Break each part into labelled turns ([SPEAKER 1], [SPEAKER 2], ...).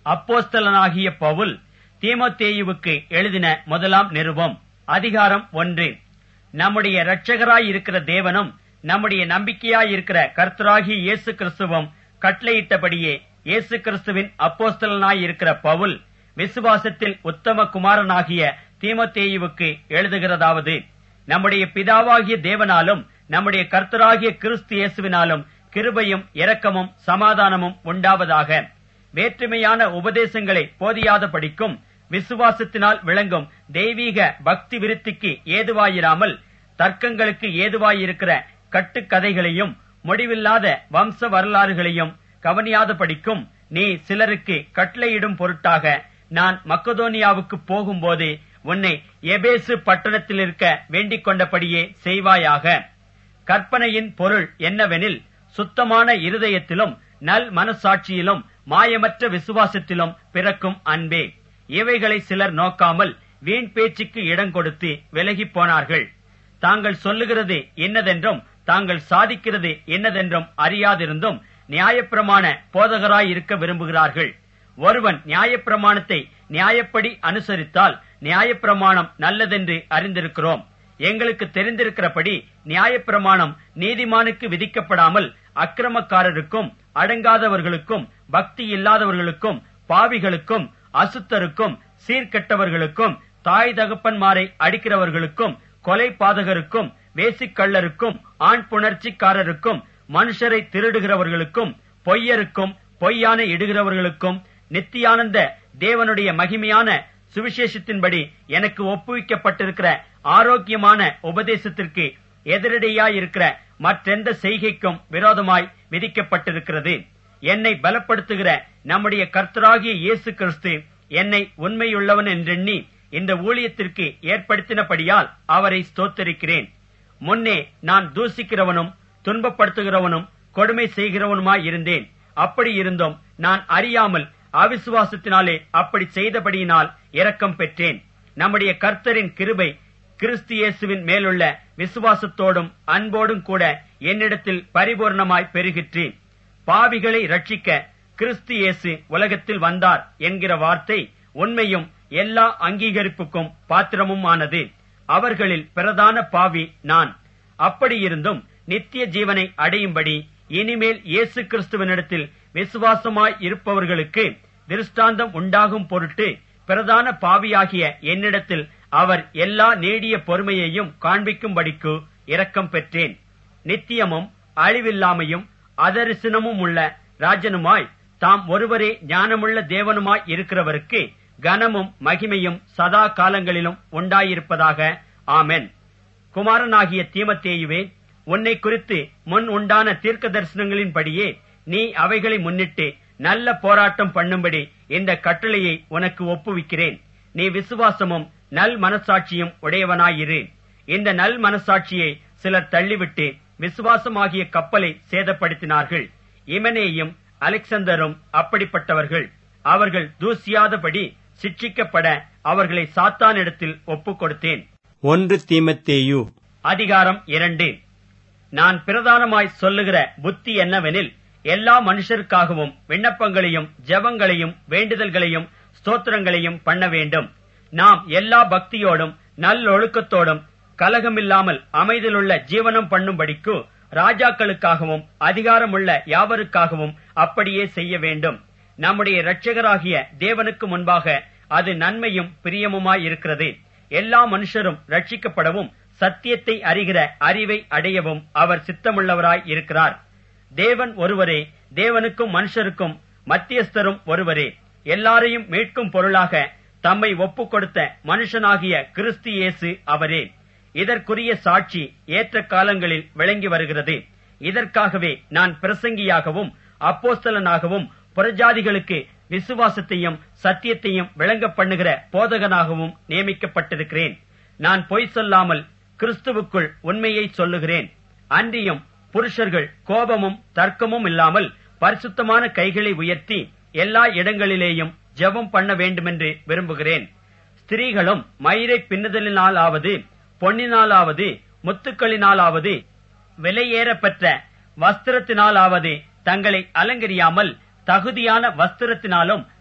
[SPEAKER 1] அப்போஸ்தலனாகிய பவுல் தீமோத்தேயுவுக்கு எழுதின முதலாம் நிருபம் அதிகாரம் ஒன்று நம்முடைய இரட்சகராய் இருக்கிற தேவனும் நம்முடைய நம்பிக்கையாய் இருக்கிற கர்த்தராகிய இயேசு கிறிஸ்துவும் கட்டளையிட்டபடியே இயேசு கிறிஸ்துவின் அப்போஸ்தலனாய் இருக்கிற பவுல் விசுவாசத்தில் உத்தம குமாரனாகிய தீமோத்தேயுவுக்கு எழுதுகிறதாவது நம்முடைய பிதாவாகிய தேவனாலும் நம்முடைய கர்த்தராகிய கிறிஸ்து இயேசுவினாலும் கிருபையும் இரக்கமும் சமாதானமும் உண்டாவதாக வேற்றுமையான உபதேசங்களை போதியாத படிக்கும் விசுவாசத்தினால் விளங்கும் தெய்வீக பக்தி விருத்திக்கு ஏதுவாயிராமல் தர்க்கங்களுக்கு ஏதுவாயிருக்கிற கட்டுக்கதைகளையும் முடிவில்லாத வம்ச வரலாறுகளையும் கவனியாத படிக்கும் நீ சிலருக்கு கட்டளையிடும் பொருட்டாக நான் மக்கதோனியாவுக்கு போகும்போது உன்னை எபேசு பட்டணத்தில் இருக்க வேண்டிக் கொண்டபடியே செய்வாயாக கற்பனையின் பொருள் என்னவெனில் சுத்தமான இருதயத்திலும் நல் மனசாட்சியிலும் மாயமற்ற விசுவாசத்திலும் பிறக்கும் அன்பே இவைகளை சிலர் நோக்காமல் வீண் பேச்சுக்கு இடம் கொடுத்து விலகிப் போனார்கள் தாங்கள் சொல்லுகிறது என்னதென்றும் தாங்கள் சாதிக்கிறது என்னதென்றும் அறியாதிருந்தும் நியாயப்பிரமாண போதகராய் இருக்க விரும்புகிறார்கள் ஒருவன் நியாயப்பிரமாணத்தை நியாயப்படி அனுசரித்தால் நியாயப்பிரமாணம் நல்லதென்று அறிந்திருக்கிறோம் எங்களுக்கு தெரிந்திருக்கிறபடி நியாயப்பிரமாணம் நீதிமானுக்கு விதிக்கப்படாமல் அக்கிரமக்காரருக்கும் அடங்காதவர்களுக்கும் பக்தி இல்லாதவர்களுக்கும் பாவிகளுக்கும் அசுத்தருக்கும் சீர்கெட்டவர்களுக்கும் தாய் தகப்பன்மாரை அடிக்கிறவர்களுக்கும் கொலை பாதகருக்கும் வேசிக்கள்ளருக்கும் ஆண் புணர்ச்சிக்காரருக்கும் மனுஷரை திருடுகிறவர்களுக்கும் பொய்யருக்கும் பொய்யான இடுகிறவர்களுக்கும் நித்தியானந்த தேவனுடைய மகிமையான சுவிசேஷத்தின்படி எனக்கு ஒப்புவிக்கப்பட்டிருக்கிற ஆரோக்கியமான உபதேசத்திற்கு எதிரடையாயிருக்கிற மற்றெந்த செய்கைக்கும் விரோதமாய் விதிக்கப்பட்டிருக்கிறது என்னை பலப்படுத்துகிற நம்முடைய கர்த்தராகிய இயேசு கிறிஸ்து என்னை உண்மையுள்ளவன் என்றெண்ணி இந்த ஊழியத்திற்கு ஏற்படுத்தினபடியால் அவரை ஸ்தோத்தரிக்கிறேன் முன்னே நான் தூசிக்கிறவனும் துன்பப்படுத்துகிறவனும் கொடுமை செய்கிறவனுமாய் இருந்தேன் அப்படி இருந்தும் நான் அறியாமல் அவிசுவாசத்தினாலே அப்படி செய்தபடியினால் இரக்கம் பெற்றேன் நம்முடைய கர்த்தரின் கிருபை கிறிஸ்து இயேசுவின் மேலுள்ள விசுவாசத்தோடும் அன்போடும் கூட என்னிடத்தில் பரிபூர்ணமாய் பெருகிற்றேன் பாவிகளை ரட்சிக்க கிறிஸ்து இயேசு உலகத்தில் வந்தார் என்கிற வார்த்தை உண்மையும் எல்லா அங்கீகரிப்புக்கும் பாத்திரமும் ஆனது அவர்களில் பிரதான பாவி நான் அப்படியிருந்தும் நித்திய ஜீவனை அடையும்படி இனிமேல் இயேசு கிறிஸ்துவனிடத்தில் விசுவாசமாய் இருப்பவர்களுக்கு திருஷ்டாந்தம் உண்டாகும் பொருட்டு பிரதான பாவியாகிய என்னிடத்தில் அவர் எல்லா நீடிய பொறுமையையும் காண்பிக்கும்படிக்கு இரக்கம் பெற்றேன் நித்தியமும் அழிவில்லாமையும் அதரிசனமும் உள்ள ராஜனுமாய் தாம் ஒருவரே ஞானமுள்ள தேவனுமாய் இருக்கிறவருக்கு கனமும் மகிமையும் சதா காலங்களிலும் உண்டாயிருப்பதாக ஆமென் குமாரனாகிய தீமத்தேயுவே உன்னை குறித்து முன் உண்டான தீர்க்க தரிசனங்களின்படியே நீ அவைகளை முன்னிட்டு நல்ல போராட்டம் பண்ணும்படி இந்த கட்டளையை உனக்கு ஒப்புவிக்கிறேன் நீ விசுவாசமும் நல் மனசாட்சியும் உடையவனாயிரு இந்த நல் மனசாட்சியை சிலர் தள்ளிவிட்டு விசுவாசமாகிய கப்பலை சேதப்படுத்தினார்கள் இமனேயும் அலெக்சந்தரும் அப்படிப்பட்டவர்கள் அவர்கள் தூசியாதபடி சிட்சிக்கப்பட அவர்களை சாத்தானிடத்தில் ஒப்புக் கொடுத்தேன்
[SPEAKER 2] ஒன்று தீமத்தேயு
[SPEAKER 1] அதிகாரம் இரண்டு நான் பிரதானமாய் சொல்லுகிற புத்தி என்னவெனில் எல்லா மனுஷருக்காகவும் விண்ணப்பங்களையும் ஜெபங்களையும் வேண்டுதல்களையும் ஸ்தோத்திரங்களையும் பண்ண வேண்டும் நாம் எல்லா பக்தியோடும் நல்லொழுக்கத்தோடும் கலகமில்லாமல் அமைதிலுள்ள ஜீவனம் பண்ணும்படிக்கு ராஜாக்களுக்காகவும் அதிகாரமுள்ள யாவருக்காகவும் அப்படியே செய்ய வேண்டும் நம்முடைய இரட்சகராகிய தேவனுக்கு முன்பாக அது நன்மையும் பிரியமுமாயிருக்கிறது எல்லா மனுஷரும் ரட்சிக்கப்படவும் சத்தியத்தை அறிகிற அறிவை அடையவும் அவர் சித்தமுள்ளவராய் இருக்கிறார் தேவன் ஒருவரே தேவனுக்கும் மனுஷருக்கும் மத்தியஸ்தரும் ஒருவரே எல்லாரையும் மீட்கும் பொருளாக தம்மை ஒப்புக் கொடுத்த மனுஷனாகிய கிறிஸ்து இயேசு அவரே இதற்குரிய சாட்சி ஏற்ற காலங்களில் விளங்கி வருகிறது இதற்காகவே நான் பிரசங்கியாகவும் அப்போஸ்தலனாகவும் புறஜாதிகளுக்கு விசுவாசத்தையும் சத்தியத்தையும் விளங்க பண்ணுகிற போதகனாகவும் நியமிக்கப்பட்டிருக்கிறேன் நான் பொய் சொல்லாமல் கிறிஸ்துவுக்குள் உண்மையை சொல்லுகிறேன் அன்றியும் புருஷர்கள் கோபமும் தர்க்கமும் இல்லாமல் பரிசுத்தமான கைகளை உயர்த்தி எல்லா இடங்களிலேயும் ஜெபம் பண்ண வேண்டுமென்று விரும்புகிறேன் ஸ்திரீகளும் மயிரை பின்னுதலினாலாவது பொன்னினாலாவது முத்துக்களினாலாவது விலையேறப்பெற்ற வஸ்திரத்தினாலாவது தங்களை அலங்கரியாமல் தகுதியான வஸ்திரத்தினாலும்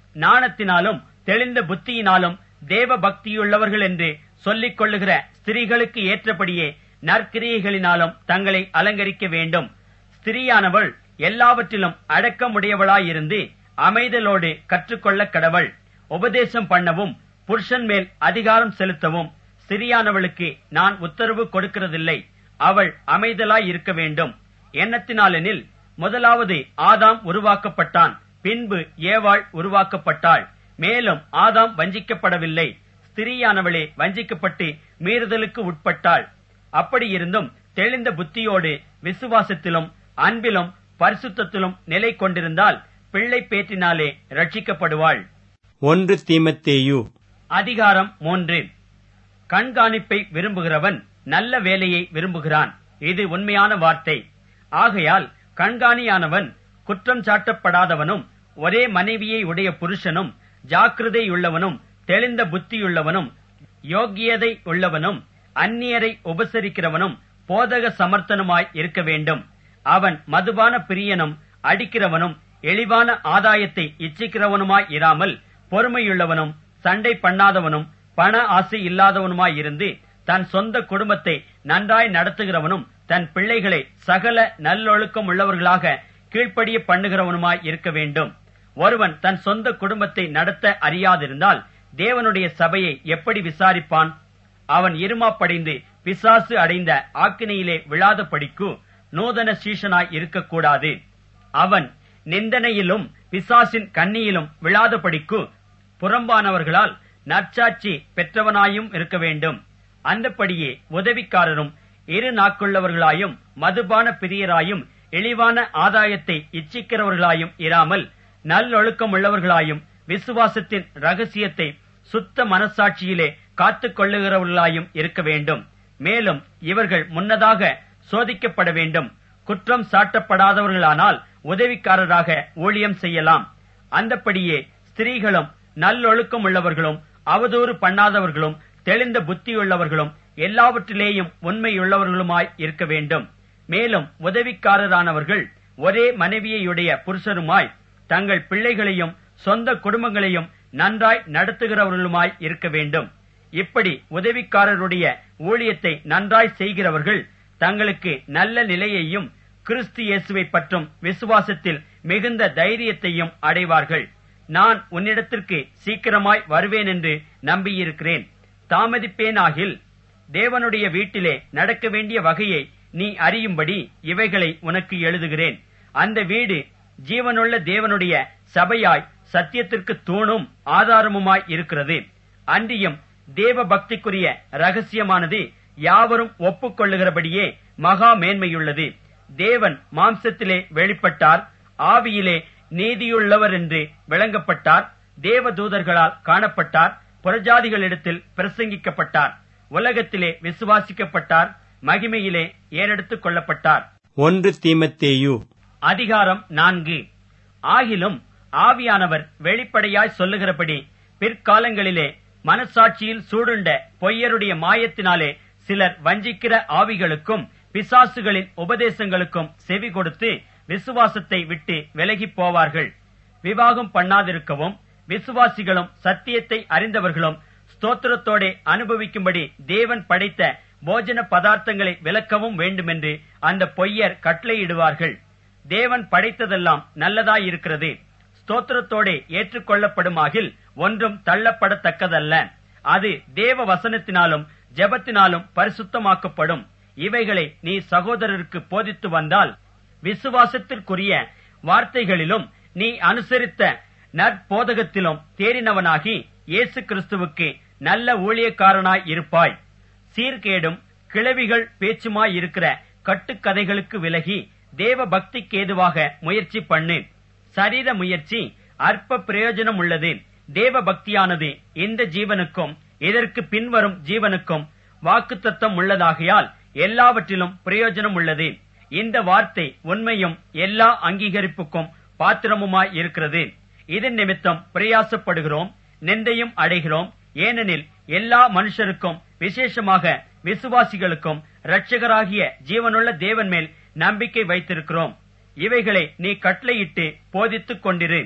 [SPEAKER 1] நாணத்தினாலும் தெளிந்த புத்தியினாலும் தேவ பக்தியுள்ளவர்கள் என்று சொல்லிக் கொள்ளுகிற ஸ்திரீகளுக்கு ஏற்றபடியே நற்கிரியைகளினாலும் தங்களை அலங்கரிக்க வேண்டும் ஸ்திரீயானவள் எல்லாவற்றிலும் அடக்கமுடையவளாயிருந்து அமைதலோடு கற்றுக்கொள்ள கடவள் உபதேசம் பண்ணவும் புருஷன் மேல் அதிகாரம் செலுத்தவும் ஸ்திரியானவளுக்கு நான் உத்தரவு கொடுக்கிறதில்லை அவள் அமைதலாய் இருக்க வேண்டும் எண்ணத்தினாலெனில் முதலாவது ஆதாம் உருவாக்கப்பட்டான் பின்பு ஏவாள் உருவாக்கப்பட்டாள் மேலும் ஆதாம் வஞ்சிக்கப்படவில்லை ஸ்திரீயானவளே வஞ்சிக்கப்பட்டு மீறுதலுக்கு உட்பட்டாள் அப்படியிருந்தும் தெளிந்த புத்தியோடு விசுவாசத்திலும் அன்பிலும் பரிசுத்தத்திலும் நிலை கொண்டிருந்தால் பிள்ளை பேற்றினாலே ரட்சிக்கப்படுவாள்
[SPEAKER 2] ஒன்று தீமத்தேயு
[SPEAKER 1] அதிகாரம் மூன்று கண்காணிப்பை விரும்புகிறவன் நல்ல வேலையை விரும்புகிறான் இது உண்மையான வார்த்தை ஆகையால் கண்காணியானவன் குற்றம் சாட்டப்படாதவனும் ஒரே மனைவியை உடைய புருஷனும் ஜாக்கிரதையுள்ளவனும் தெளிந்த புத்தியுள்ளவனும் யோக்கியதை உள்ளவனும் அந்நியரை உபசரிக்கிறவனும் போதக சமர்த்தனுமாய் இருக்க வேண்டும் அவன் மதுபான பிரியனும் அடிக்கிறவனும் எளிவான ஆதாயத்தை இச்சிக்கிறவனுமாய் இராமல் பொறுமையுள்ளவனும் சண்டை பண்ணாதவனும் பண ஆசை இல்லாதவனுமாய் இருந்து தன் சொந்த குடும்பத்தை நன்றாய் நடத்துகிறவனும் தன் பிள்ளைகளை சகல நல்லொழுக்கம் உள்ளவர்களாக கீழ்ப்படிய பண்ணுகிறவனுமாய் இருக்க வேண்டும் ஒருவன் தன் சொந்த குடும்பத்தை நடத்த அறியாதிருந்தால் தேவனுடைய சபையை எப்படி விசாரிப்பான் அவன் இருமாப்படைந்து பிசாசு அடைந்த ஆக்கினையிலே விழாத படிக்கு நூதன சீஷனாய் இருக்கக்கூடாது அவன் நிந்தனையிலும் பிசாசின் கண்ணியிலும் விழாத படிக்கு புறம்பானவர்களால் நற்சாட்சி பெற்றவனாயும் இருக்க வேண்டும் அந்தப்படியே உதவிக்காரரும் இரு நாக்குள்ளவர்களாயும் மதுபான பிரியராயும் இழிவான ஆதாயத்தை இச்சிக்கிறவர்களாயும் இராமல் நல்லொழுக்கம் உள்ளவர்களாயும் விசுவாசத்தின் ரகசியத்தை சுத்த மனசாட்சியிலே காத்துக் கொள்ளுகிறவர்களாயும் இருக்க வேண்டும் மேலும் இவர்கள் முன்னதாக சோதிக்கப்பட வேண்டும் குற்றம் சாட்டப்படாதவர்களானால் உதவிக்காரராக ஊழியம் செய்யலாம் அந்தப்படியே ஸ்திரீகளும் நல்லொழுக்கம் உள்ளவர்களும் அவதூறு பண்ணாதவர்களும் தெளிந்த புத்தியுள்ளவர்களும் எல்லாவற்றிலேயும் உண்மையுள்ளவர்களுமாய் இருக்க வேண்டும் மேலும் உதவிக்காரரானவர்கள் ஒரே மனைவியையுடைய புருஷருமாய் தங்கள் பிள்ளைகளையும் சொந்த குடும்பங்களையும் நன்றாய் நடத்துகிறவர்களுமாய் இருக்க வேண்டும் இப்படி உதவிக்காரருடைய ஊழியத்தை நன்றாய் செய்கிறவர்கள் தங்களுக்கு நல்ல நிலையையும் கிறிஸ்து இயேசுவை பற்றும் விசுவாசத்தில் மிகுந்த தைரியத்தையும் அடைவார்கள் நான் உன்னிடத்திற்கு சீக்கிரமாய் வருவேன் என்று நம்பியிருக்கிறேன் தாமதிப்பேனாகில் தேவனுடைய வீட்டிலே நடக்க வேண்டிய வகையை நீ அறியும்படி இவைகளை உனக்கு எழுதுகிறேன் அந்த வீடு ஜீவனுள்ள தேவனுடைய சபையாய் சத்தியத்திற்கு தூணும் ஆதாரமுமாய் இருக்கிறது அன்றியும் தேவ பக்திக்குரிய ரகசியமானது யாவரும் ஒப்புக்கொள்ளுகிறபடியே மகா மேன்மையுள்ளது தேவன் மாம்சத்திலே வெளிப்பட்டார் ஆவியிலே நீதியுள்ளவர் என்று விளங்கப்பட்டார் தேவ தூதர்களால் காணப்பட்டார் புறஜாதிகளிடத்தில் பிரசங்கிக்கப்பட்டார் உலகத்திலே விசுவாசிக்கப்பட்டார் மகிமையிலே ஏறெடுத்துக் கொள்ளப்பட்டார்
[SPEAKER 2] ஒன்று தீமத்தேயு
[SPEAKER 1] அதிகாரம் நான்கு ஆகிலும் ஆவியானவர் வெளிப்படையாய் சொல்லுகிறபடி பிற்காலங்களிலே மனசாட்சியில் சூடுண்ட பொய்யருடைய மாயத்தினாலே சிலர் வஞ்சிக்கிற ஆவிகளுக்கும் பிசாசுகளின் உபதேசங்களுக்கும் செவி கொடுத்து விசுவாசத்தை விட்டு விலகிப் போவார்கள் விவாகம் பண்ணாதிருக்கவும் விசுவாசிகளும் சத்தியத்தை அறிந்தவர்களும் ஸ்தோத்திரத்தோடே அனுபவிக்கும்படி தேவன் படைத்த போஜன பதார்த்தங்களை விலக்கவும் வேண்டுமென்று அந்த பொய்யர் கட்டளையிடுவார்கள் தேவன் படைத்ததெல்லாம் நல்லதாயிருக்கிறது ஸ்தோத்திரத்தோடே ஏற்றுக்கொள்ளப்படுமாகில் ஒன்றும் தள்ளப்படத்தக்கதல்ல அது தேவ வசனத்தினாலும் ஜெபத்தினாலும் பரிசுத்தமாக்கப்படும் இவைகளை நீ சகோதரருக்கு போதித்து வந்தால் விசுவாசத்திற்குரிய வார்த்தைகளிலும் நீ அனுசரித்த நற்போதகத்திலும் தேறினவனாகி இயேசு கிறிஸ்துவுக்கு நல்ல ஊழியக்காரனாய் இருப்பாய் சீர்கேடும் கிளவிகள் பேச்சுமாய் இருக்கிற கட்டுக்கதைகளுக்கு விலகி தேவ பக்திக்கு ஏதுவாக முயற்சி பண்ணு சரீர முயற்சி அற்ப பிரயோஜனம் உள்ளது தேவ பக்தியானது இந்த ஜீவனுக்கும் இதற்கு பின்வரும் ஜீவனுக்கும் வாக்குத்தத்தம் உள்ளதாகையால் எல்லாவற்றிலும் பிரயோஜனம் உள்ளது இந்த வார்த்தை உண்மையும் எல்லா அங்கீகரிப்புக்கும் பாத்திரமுமாய் இருக்கிறது இதன் நிமித்தம் பிரயாசப்படுகிறோம் நிந்தையும் அடைகிறோம் ஏனெனில் எல்லா மனுஷருக்கும் விசேஷமாக விசுவாசிகளுக்கும் இரட்சகராகிய ஜீவனுள்ள தேவன் மேல் நம்பிக்கை வைத்திருக்கிறோம் இவைகளை நீ கட்டளையிட்டு போதித்துக் கொண்டிரு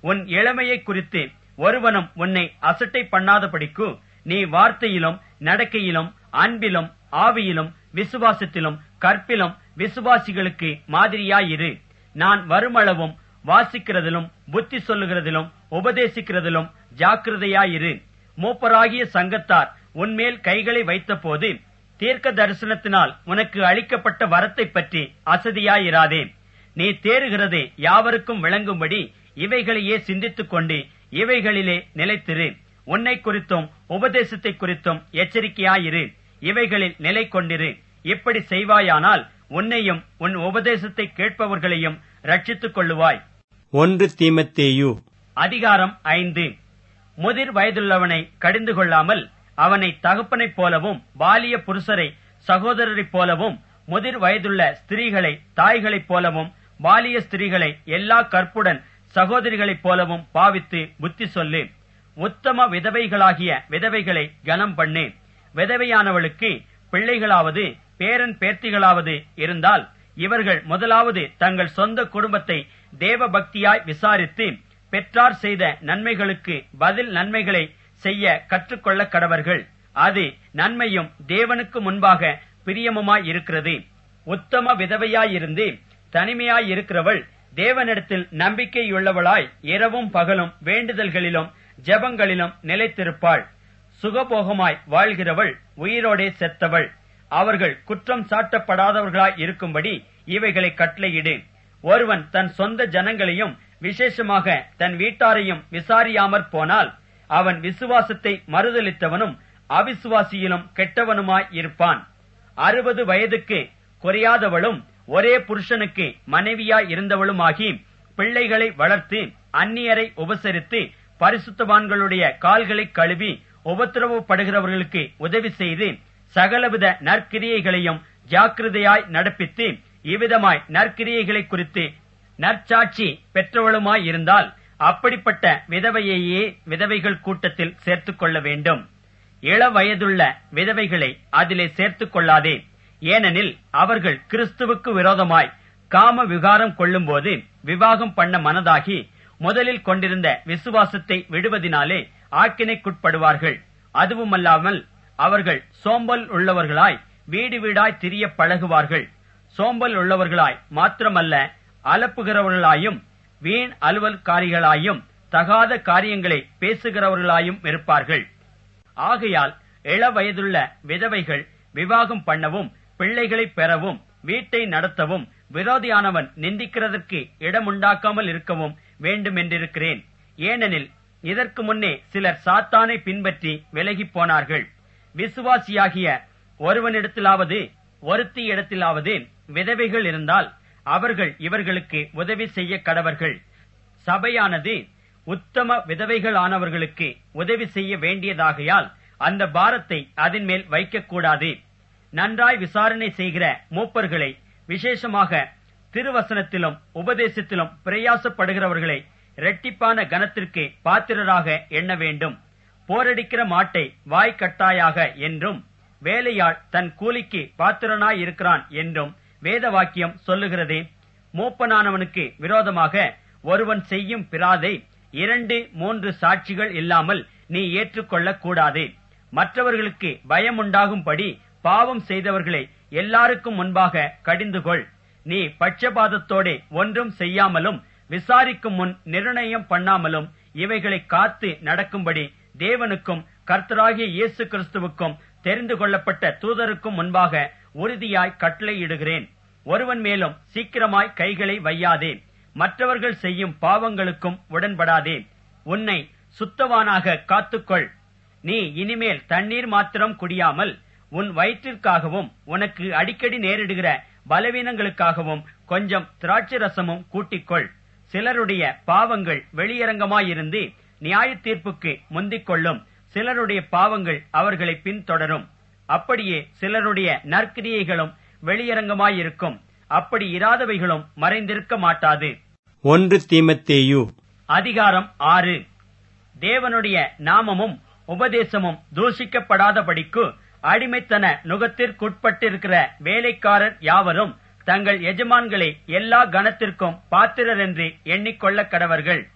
[SPEAKER 1] உன் இளமையை குறித்து ஒருவனும் உன்னை அசட்டை பண்ணாதபடிக்கு நீ வார்த்தையிலும் நடக்கையிலும் அன்பிலும் ஆவியிலும் விசுவாசத்திலும் கற்பிலும் விசுவாசிகளுக்கு மாதிரியாயிரு நான் வருமளவும் வாசிக்கிறதிலும் புத்தி சொல்லுகிறதிலும் உபதேசிக்கிறதிலும் ஜாக்கிரதையாயிரு மூப்பராகிய சங்கத்தார் உன்மேல் கைகளை வைத்தபோது தீர்க்க தரிசனத்தினால் உனக்கு அளிக்கப்பட்ட வரத்தை பற்றி அசதியாயிராதே நீ தேறுகிறது யாவருக்கும் விளங்கும்படி இவைகளையே சிந்தித்துக் கொண்டு இவைகளிலே நிலைத்திரு உன்னை குறித்தும் உபதேசத்தை குறித்தும் எச்சரிக்கையாயிரு இவைகளில் நிலை கொண்டிரு இப்படி செய்வாயானால் உன்னையும் உன் உபதேசத்தை கேட்பவர்களையும் ரட்சித்துக் கொள்ளுவாய்
[SPEAKER 2] ஒன்று தீமத்தேயு
[SPEAKER 1] அதிகாரம் ஐந்து முதிர் வயதுள்ளவனை கடிந்து கொள்ளாமல் அவனை தகப்பனைப் போலவும் பாலிய புருஷரை சகோதரரைப் போலவும் முதிர் வயதுள்ள ஸ்திரீகளை தாய்களைப் போலவும் பாலிய ஸ்திரீகளை எல்லா கற்புடன் சகோதரிகளைப் போலவும் பாவித்து புத்தி சொல்லு உத்தம விதவைகளாகிய விதவைகளை கனம் பண்ணு விதவையானவளுக்கு பிள்ளைகளாவது பேரன் பேர்த்திகளாவது இருந்தால் இவர்கள் முதலாவது தங்கள் சொந்த குடும்பத்தை தேவ பக்தியாய் விசாரித்து பெற்றார் செய்த நன்மைகளுக்கு பதில் நன்மைகளை செய்ய கற்றுக்கொள்ள கடவர்கள் அது நன்மையும் தேவனுக்கு முன்பாக பிரியமுமாய் இருக்கிறது உத்தம விதவையாயிருந்து தனிமையாயிருக்கிறவள் தேவனிடத்தில் நம்பிக்கையுள்ளவளாய் இரவும் பகலும் வேண்டுதல்களிலும் ஜெபங்களிலும் நிலைத்திருப்பாள் சுகபோகமாய் வாழ்கிறவள் உயிரோடே செத்தவள் அவர்கள் குற்றம் சாட்டப்படாதவர்களாய் இருக்கும்படி இவைகளை கட்டளையிடு ஒருவன் தன் சொந்த ஜனங்களையும் விசேஷமாக தன் வீட்டாரையும் விசாரியாமற் போனால் அவன் விசுவாசத்தை மறுதலித்தவனும் அவிசுவாசியிலும் கெட்டவனுமாய் இருப்பான் அறுபது வயதுக்கு குறையாதவளும் ஒரே புருஷனுக்கு மனைவியாய் இருந்தவளுமாகி பிள்ளைகளை வளர்த்து அந்நியரை உபசரித்து பரிசுத்தவான்களுடைய கால்களை கழுவி உபத்திரவப்படுகிறவர்களுக்கு உதவி செய்து சகலவித நற்கிரியைகளையும் ஜாக்கிரதையாய் நடப்பித்து இவ்விதமாய் நற்கிரியைகளை குறித்து நற்சாட்சி பெற்றவளுமாய் இருந்தால் அப்படிப்பட்ட விதவையையே விதவைகள் கூட்டத்தில் சேர்த்துக் கொள்ள வேண்டும் இள வயதுள்ள விதவைகளை அதிலே சேர்த்துக் கொள்ளாதே ஏனெனில் அவர்கள் கிறிஸ்துவுக்கு விரோதமாய் காம விகாரம் கொள்ளும்போது விவாகம் பண்ண மனதாகி முதலில் கொண்டிருந்த விசுவாசத்தை விடுவதினாலே ஆக்கினைக்குட்படுவார்கள் அதுவுமல்லாமல் அவர்கள் சோம்பல் உள்ளவர்களாய் வீடு வீடாய் திரிய பழகுவார்கள் சோம்பல் உள்ளவர்களாய் மாத்திரமல்ல அலப்புகிறவர்களாயும் வீண் அலுவல்காரிகளாயும் தகாத காரியங்களை பேசுகிறவர்களாயும் இருப்பார்கள் ஆகையால் இள வயதுள்ள விதவைகள் விவாகம் பண்ணவும் பிள்ளைகளை பெறவும் வீட்டை நடத்தவும் விரோதியானவன் நிந்திக்கிறதற்கு இடமுண்டாக்காமல் இருக்கவும் வேண்டுமென்றிருக்கிறேன் ஏனெனில் இதற்கு முன்னே சிலர் சாத்தானை பின்பற்றி விலகிப் போனார்கள் விசுவாசியாகிய ஒருவனிடத்திலாவது ஒருத்தி இடத்திலாவது விதவைகள் இருந்தால் அவர்கள் இவர்களுக்கு உதவி செய்ய கடவர்கள் சபையானது உத்தம விதவைகளானவர்களுக்கு உதவி செய்ய வேண்டியதாகையால் அந்த பாரத்தை அதன் மேல் வைக்கக்கூடாது நன்றாய் விசாரணை செய்கிற மூப்பர்களை விசேஷமாக திருவசனத்திலும் உபதேசத்திலும் பிரயாசப்படுகிறவர்களை இரட்டிப்பான கனத்திற்கு பாத்திரராக எண்ண வேண்டும் போரடிக்கிற மாட்டை வாய்க்கட்டாயாக என்றும் வேலையாள் தன் கூலிக்கு பாத்திரனாய் இருக்கிறான் என்றும் வேத வாக்கியம் சொல்லுகிறதே மூப்பனானவனுக்கு விரோதமாக ஒருவன் செய்யும் பிராதை இரண்டு மூன்று சாட்சிகள் இல்லாமல் நீ ஏற்றுக்கொள்ளக் கூடாது மற்றவர்களுக்கு பயம் உண்டாகும்படி பாவம் செய்தவர்களை எல்லாருக்கும் முன்பாக கடிந்துகொள் நீ பட்சபாதத்தோடே ஒன்றும் செய்யாமலும் விசாரிக்கும் முன் நிர்ணயம் பண்ணாமலும் இவைகளை காத்து நடக்கும்படி தேவனுக்கும் கர்த்தராகிய இயேசு கிறிஸ்துவுக்கும் தெரிந்து கொள்ளப்பட்ட தூதருக்கும் முன்பாக உறுதியாய் கட்டளையிடுகிறேன் ஒருவன் மேலும் சீக்கிரமாய் கைகளை வையாதே மற்றவர்கள் செய்யும் பாவங்களுக்கும் உடன்படாதே உன்னை சுத்தவானாக காத்துக்கொள் நீ இனிமேல் தண்ணீர் மாத்திரம் குடியாமல் உன் வயிற்றிற்காகவும் உனக்கு அடிக்கடி நேரிடுகிற பலவீனங்களுக்காகவும் கொஞ்சம் திராட்சை ரசமும் கூட்டிக்கொள் சிலருடைய பாவங்கள் வெளியரங்கமாயிருந்து நியாய தீர்ப்புக்கு முந்திக் கொள்ளும் சிலருடைய பாவங்கள் அவர்களை பின்தொடரும் அப்படியே சிலருடைய நற்கிரியைகளும் வெளியரங்கமாயிருக்கும் அப்படி இராதவைகளும் மறைந்திருக்க மாட்டாது
[SPEAKER 2] ஒன்று தீமத்தேயு
[SPEAKER 1] அதிகாரம் ஆறு தேவனுடைய நாமமும் உபதேசமும் தூஷிக்கப்படாதபடிக்கு அடிமைத்தன நுகத்திற்குட்பட்டிருக்கிற வேலைக்காரர் யாவரும் தங்கள் எஜமான்களை எல்லா கணத்திற்கும் பாத்திரர் என்று எண்ணிக்கொள்ள கடவர்கள்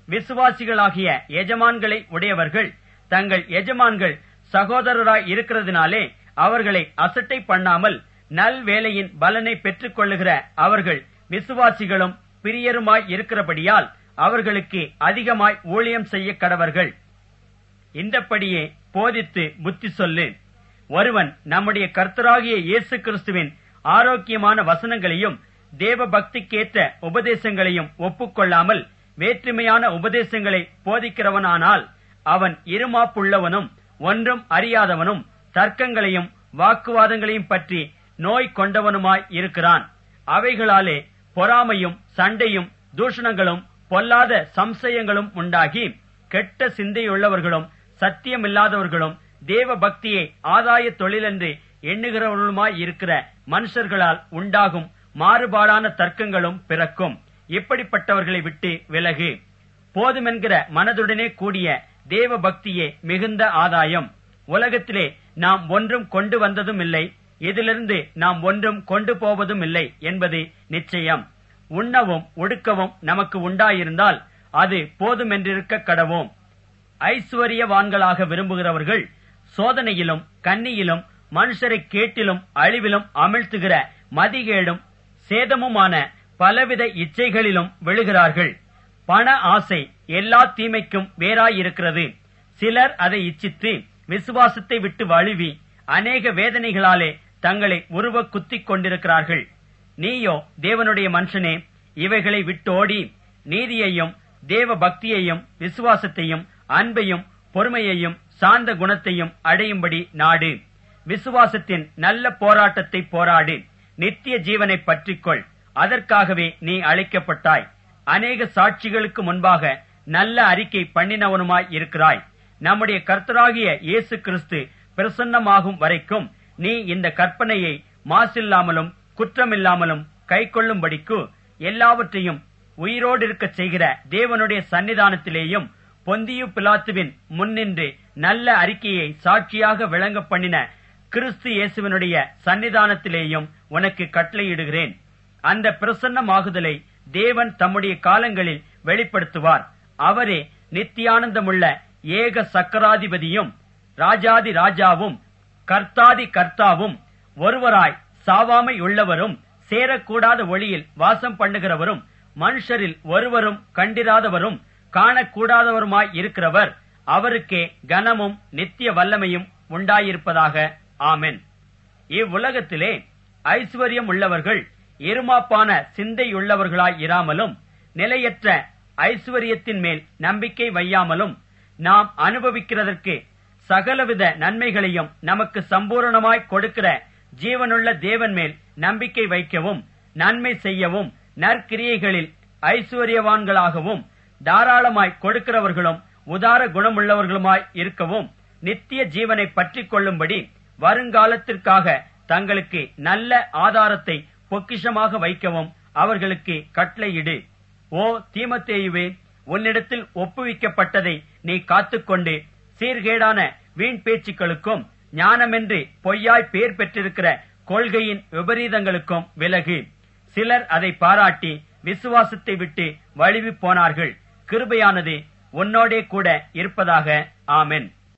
[SPEAKER 1] விசுவாசிகளாகிய எஜமான்களை உடையவர்கள் தங்கள் எஜமான்கள் சகோதரராய் இருக்கிறதுனாலே அவர்களை அசட்டை பண்ணாமல் நல் வேலையின் பலனை பெற்றுக் கொள்ளுகிற அவர்கள் விசுவாசிகளும் பிரியருமாய் இருக்கிறபடியால் அவர்களுக்கு அதிகமாய் ஊழியம் செய்ய கடவர்கள் இந்தப்படியே போதித்து புத்தி சொல்லு ஒருவன் நம்முடைய கர்த்தராகிய இயேசு கிறிஸ்துவின் ஆரோக்கியமான வசனங்களையும் தேவ பக்திக்கேற்ற உபதேசங்களையும் ஒப்புக்கொள்ளாமல் வேற்றுமையான உபதேசங்களை போதிக்கிறவனானால் அவன் இருமாப்புள்ளவனும் ஒன்றும் அறியாதவனும் தர்க்கங்களையும் வாக்குவாதங்களையும் பற்றி நோய் கொண்டவனுமாய் இருக்கிறான் அவைகளாலே பொறாமையும் சண்டையும் தூஷணங்களும் பொல்லாத சம்சயங்களும் உண்டாகி கெட்ட சிந்தையுள்ளவர்களும் சத்தியமில்லாதவர்களும் தேவ பக்தியை ஆதாய தொழிலென்று எண்ணுகிறவர்களுமாய் இருக்கிற மனுஷர்களால் உண்டாகும் மாறுபாடான தர்க்கங்களும் பிறக்கும் இப்படிப்பட்டவர்களை விட்டு விலகு போதுமென்கிற மனதுடனே கூடிய தேவ பக்தியே மிகுந்த ஆதாயம் உலகத்திலே நாம் ஒன்றும் கொண்டு வந்ததும் இல்லை இதிலிருந்து நாம் ஒன்றும் கொண்டு போவதும் இல்லை என்பது நிச்சயம் உண்ணவும் உடுக்கவும் நமக்கு உண்டாயிருந்தால் அது போதுமென்றிருக்க கடவோம் ஐஸ்வர்யவான்களாக விரும்புகிறவர்கள் சோதனையிலும் கன்னியிலும் மனுஷரை கேட்டிலும் அழிவிலும் அமிழ்த்துகிற மதிகேடும் சேதமுமான பலவித இச்சைகளிலும் விழுகிறார்கள் பண ஆசை எல்லா தீமைக்கும் வேறாயிருக்கிறது சிலர் அதை இச்சித்து விசுவாசத்தை விட்டு வழுவி அநேக வேதனைகளாலே தங்களை உருவ குத்திக் கொண்டிருக்கிறார்கள் நீயோ தேவனுடைய மனுஷனே இவைகளை விட்டோடி நீதியையும் தேவ பக்தியையும் விசுவாசத்தையும் அன்பையும் பொறுமையையும் சாந்த குணத்தையும் அடையும்படி நாடு விசுவாசத்தின் நல்ல போராட்டத்தை போராடு நித்திய ஜீவனை பற்றிக்கொள் அதற்காகவே நீ அழைக்கப்பட்டாய் அநேக சாட்சிகளுக்கு முன்பாக நல்ல அறிக்கை பண்ணினவனுமாய் இருக்கிறாய் நம்முடைய கர்த்தராகிய இயேசு கிறிஸ்து பிரசன்னமாகும் வரைக்கும் நீ இந்த கற்பனையை மாசில்லாமலும் குற்றமில்லாமலும் கைக்கொள்ளும்படிக்கு எல்லாவற்றையும் உயிரோடு இருக்கச் செய்கிற தேவனுடைய சன்னிதானத்திலேயும் பொந்தியு பிலாத்துவின் முன்னின்று நல்ல அறிக்கையை சாட்சியாக விளங்க பண்ணின கிறிஸ்து இயேசுவினுடைய சன்னிதானத்திலேயும் உனக்கு கட்டளையிடுகிறேன் அந்த பிரசன்னமாகுதலை தேவன் தம்முடைய காலங்களில் வெளிப்படுத்துவார் அவரே நித்தியானந்தமுள்ள ஏக சக்கராதிபதியும் ராஜாதி ராஜாவும் கர்த்தாதி கர்த்தாவும் ஒருவராய் சாவாமை உள்ளவரும் சேரக்கூடாத ஒளியில் வாசம் பண்ணுகிறவரும் மனுஷரில் ஒருவரும் கண்டிராதவரும் காணக்கூடாதவருமாய் இருக்கிறவர் அவருக்கே கனமும் நித்திய வல்லமையும் உண்டாயிருப்பதாக ஆமென் இவ்வுலகத்திலே ஐஸ்வர்யம் உள்ளவர்கள் இருமாப்பான சிந்தையுள்ளவர்களாய் இராமலும் நிலையற்ற ஐஸ்வர்யத்தின் மேல் நம்பிக்கை வையாமலும் நாம் அனுபவிக்கிறதற்கு சகலவித நன்மைகளையும் நமக்கு சம்பூரணமாய் கொடுக்கிற ஜீவனுள்ள தேவன் மேல் நம்பிக்கை வைக்கவும் நன்மை செய்யவும் நற்கிரியைகளில் ஐஸ்வர்யவான்களாகவும் தாராளமாய் கொடுக்கிறவர்களும் உதார குணமுள்ளவர்களுமாய் இருக்கவும் நித்திய ஜீவனை பற்றிக் கொள்ளும்படி வருங்காலத்திற்காக தங்களுக்கு நல்ல ஆதாரத்தை பொக்கிஷமாக வைக்கவும் அவர்களுக்கு கட்டளையிடு ஓ தீமத்தேயுவே உன்னிடத்தில் ஒப்புவிக்கப்பட்டதை நீ காத்துக்கொண்டு சீர்கேடான வீண் பேச்சுக்களுக்கும் ஞானமென்று பொய்யாய் பேர் பெற்றிருக்கிற கொள்கையின் விபரீதங்களுக்கும் விலகு சிலர் அதை பாராட்டி விசுவாசத்தை விட்டு வழுவி போனார்கள் கிருபையானது உன்னோடே கூட இருப்பதாக ஆமென்